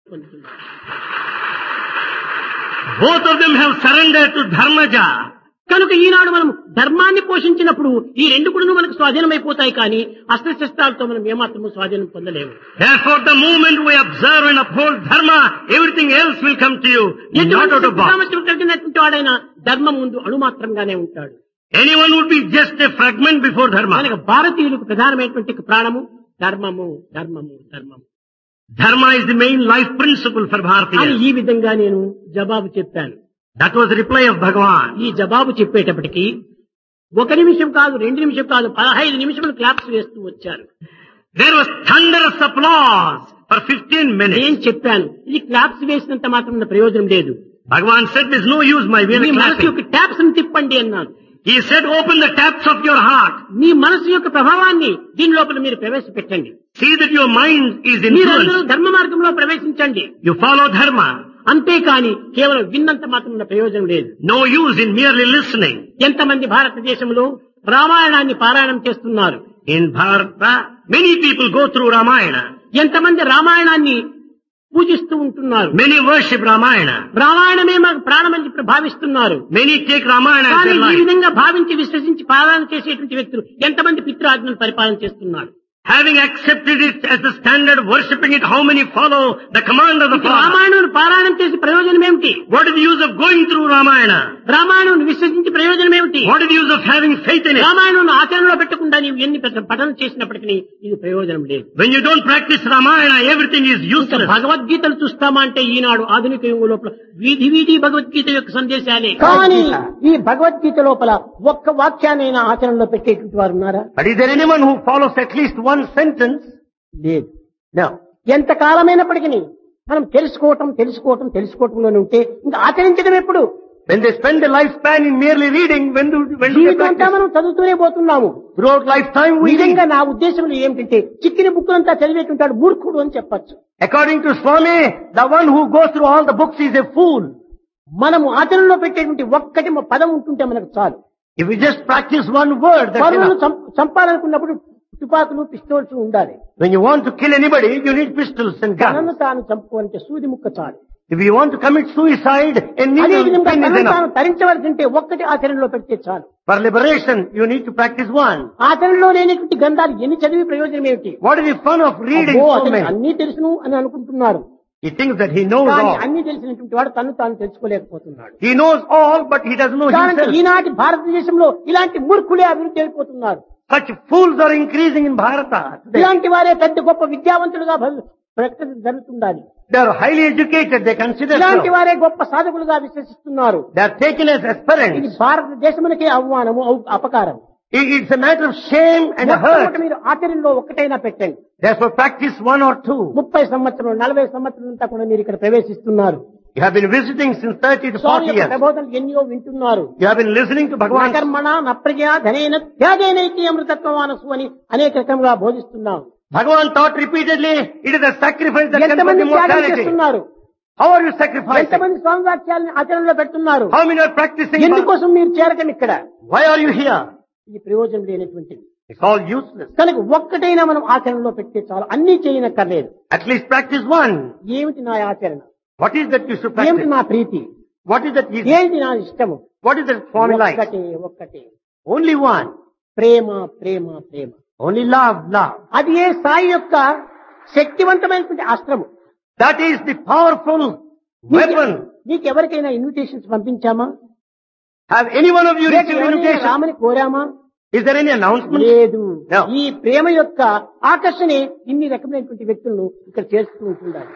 పొందుతున్నారు Both of them have surrendered to Dharmaja. కనుక ఈనాడు మనం ధర్మాన్ని పోషించినప్పుడు ఈ రెండు కూడా మనకు స్వాధీనమైపోతాయి కానీ అస్త్రశస్త్రాలతో మనం ఏమాత్రము స్వాధీనం పొందలేము Therefore, the moment we observe and uphold Dharma, everything else will come to you, not ఎటువంటి out of box. సామర్థ్యం కలిగినటువంటి వాడైనా ధర్మం ముందు అణుమాత్రంగానే ఉంటాడు Anyone would be just a fragment before Dharma. కనుక భారతీయులకు ప్రధానమైనటువంటి ప్రాణము ధర్మము ధర్మము ధర్మము Dharma is the main life principle for అని Bharatiyas. ఈ విధంగా నేను జవాబు చెప్పాను That was the reply of Bhagavan. ఈ జవాబు చెప్పేటప్పటికి ఒక నిమిషం కాదు రెండు నిమిషం కాదు పదహైదు నిమిషములు క్లాప్స్ వేస్తూ వచ్చారు There was thunderous applause for 15 minutes. నేను చెప్పాను ఇది క్లాప్స్ వేసినంత మాత్రం ప్రయోజనం లేదు Bhagavan said, there's no use my మీ will మనసు clapping. యొక్క ట్యాప్స్ ని తిప్పండి అన్నాను He said, open the taps of your heart. మీ మనసు యొక్క ప్రభావాన్ని దీని లోపల మీరు ప్రవేశపెట్టండి See that your mind is మీరందరూ influenced. ధర్మ మార్గంలో ప్రవేశించండి You follow Dharma. అంతేకాని కేవలం విన్నంత మాత్రం ప్రయోజనం లేదు No use in merely listening. ఎంతమంది భారతదేశంలో రామాయణాన్ని పారాయణం చేస్తున్నారు In Bharata, many people go through Ramayana. ఎంతమంది రామాయణాన్ని పూజిస్తూ ఉంటున్నారు Many worship Ramayana. రామాయణమే మాకు ప్రాణమని చెప్పి భావిస్తున్నారు Many take Ramayana as కానీ their ఈ life. విధంగా భావించి విశ్వసించి పాలన చేసేటువంటి వ్యక్తులు ఎంతమంది పితృఆజ్ఞను పరిపాలన చేస్తున్నారు Having accepted it as the standard, worshipping it, how many follow the command of the Father? Ramayanam పారాయణం చేసి ప్రయోజనం ఏమిటి What is the use of going through Ramayana? Ramayanam విశ్వసించి ప్రయోజనం ఏమిటి What is the use of having faith in it? Ramayanam ఆచరణలో పెట్టకుండా నీవు ఎన్ని పెద్ద పఠనం చేసినప్పటికీ ఇది ప్రయోజనం లేదు When you don't practice Ramayana, everything is ఇంకా useless. భగవద్గీతలు చూస్తామా అంటే ఈనాడు ఆధునిక యుగం లోపల వీధి వీధి భగవద్గీత యొక్క సందేశాలే కానీ ఈ భగవద్గీత లోపల ఒక్క వాక్యాన్నైనా ఆచరణలో పెట్టేటువంటి వారు ఉన్నారా But is there anyone who follows at least one sentence? లేదు No. ఎంత కాలమైనప్పటికీ మనం తెలుసుకోవటం తెలుసుకోవటం తెలుసుకోవటంలోనే ఉంటే ఇంకా ఆచరించడం ఎప్పుడు When they spend a lifespan in merely reading, when do, when do they జీవితం అంతా practice? మనం చదువుతూనే పోతున్నాము Throughout lifetime we read. నిజంగా నా ఉద్దేశంలో ఏమిటంటే చిక్కిన బుక్కులంతా చదివేటుంటాడు మూర్ఖుడు అని చెప్పచ్చు According to Swami, the one who goes through all the books is a fool. మనము ఆచరణలో పెట్టేటువంటి ఒక్కటి మ- పదం ఉంటుంటే మనకు చాలు If we just practice one word, that's పరులను enough. చం- చంపాలనుకున్నప్పుడు తుపాకులు పిస్తోల్స్ ఉండాలి When you want to kill anybody, you need pistols and తనను guns. తాను చంపుకోవాలంటే సూది ముక్క చాలు If you want to commit suicide, a అదే needle విధంగా pin is తనను తాను enough. తరించవలసి ఉంటే ఒక్కటి ఆచరణలో పెడితే చాలు For liberation, you need to practice one. ఆచరణలో లేనటువంటి గ్రంథాలు ఎన్ని చదివి ప్రయోజనం ఏమిటి What is the fun of reading అబ్బో, so అతనికి many? అన్నీ తెలుసును అని అనుకుంటున్నారు He thinks that he knows కానీ all. అన్ని తెలిసినటువంటి వాడు తను తాను తెలుసుకోలేకపోతున్నాడు He knows all, but he doesn't know కాబట్టి himself. ఈనాటి భారతదేశంలో ఇలాంటి మూర్ఖులే అభివృద్ధి అయిపోతున్నారు Such fools are increasing in Bharata. today. ఇలాంటి వారే పెద్ద గొప్ప విద్యావంతులుగా భవి- ప్రకటన జరుగుతుండాలి They are highly educated, they consider ఇలాంటి so. వారే గొప్ప సాధకులుగా విశ్వసిస్తున్నారు They are taken as ఇది aspirants. భారతదేశమునకే అవమానము అవ- అపకారం It- It's a matter of shame and మొట్టమొదట hurt. మీరు ఆచరణలో ఒక్కటైనా పెట్టండి Therefore practice one or two. ముప్పై సంవత్సరం నలభై సంవత్సరం అంతా కూడా మీరు ఇక్కడ ప్రవేశిస్తున్నారు You have been visiting since 30 to స్వామి 40 యొక్క years. ప్రబోధనలు ఎన్నో వింటున్నారు You have been listening to Bhagavan. కర్మణ నప్రజా ధనైన త్యాగైనైతి అమృతత్వమానసు అని అనేక రకంగా బోధిస్తున్నాం Bhagavan taught repeatedly, it is a sacrifice that can bring ఎంతమంది త్యాగం immortality. చేస్తున్నారు How are you sacrificing? ఎంతమంది స్వామి వాక్యాలను ఆచరణలో పెడుతున్నారు How many are practicing? Bhagavan? ఎందుకోసం మీరు చేరటం ఇక్కడ Why are you here? ఇది ప్రయోజనం లేనటువంటిది It's all useless. కనుక ఒక్కటైనా మనం ఆచరణలో పెడితే చాలు అన్ని చేయనక్కర్లేదు At least practice one. ఏమిటి నా ఆచరణ What is that you should ఏమిటి practice? నా ప్రీతి What is that you ఏంటి నా ఇష్టము What is that Swami like? ఒక్కటే ఒక్కటే Only one. ప్రేమ ప్రేమ ప్రేమ Only love, love. అది ఏ సాయి యొక్క శక్తివంతమైనటువంటి అస్త్రము That is the powerful weapon. నీకు ఎవరికైనా ఇన్విటేషన్స్ పంపించామా Have any one of you లేక received ఎవరినైనా invitation? రామని కోరామా Is there any announcement? లేదు No. ఈ ప్రేమ యొక్క ఆకర్షణే ఇన్ని రకమైనటువంటి వ్యక్తులను ఇక్కడ చేస్తూ ఉంటుండాలి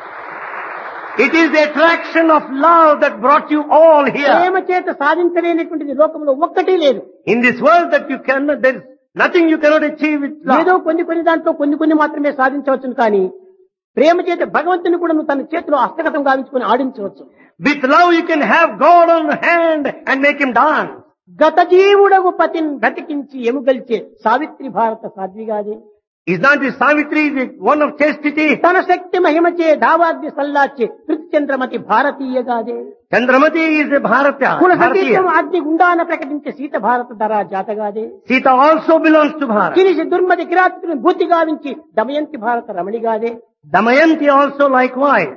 It is the attraction of love that brought you all here. ప్రేమ చేత సాధించలేనటువంటిది లోకంలో ఒక్కటి లేదు In this world that you cannot, there is nothing you cannot achieve with ఏదో love. కొన్ని కొన్ని దాంట్లో కొన్ని కొన్ని మాత్రమే సాధించవచ్చును కానీ ప్రేమ చేత భగవంతుని కూడా నువ్వు తన చేతిలో హస్తగతం గావించుకొని ఆడించవచ్చు With love you can have God on hand and make him dance. గత జీవుడగు పతిని బ్రతికించి ఎముగల్చే సావిత్రి భారత సాధ్విగాదే Is not the Savitri the one of chastity? తన శక్తి మహిమచే దావాగ్ని సల్లాచే పృథ్చంద్రమతి భారతీయగాదే Chandramati is a Bharata. కుల Bharatiya. సంగీతం అగ్ని గుండాన ప్రకటించే సీత భారత ధరా జాతగాదే Sita also belongs to Bharat. కిరిసి దుర్మతి కిరాతుని బుద్ధి గావించి దమయంతి భారత రమణిగాదే Damayanti also likewise.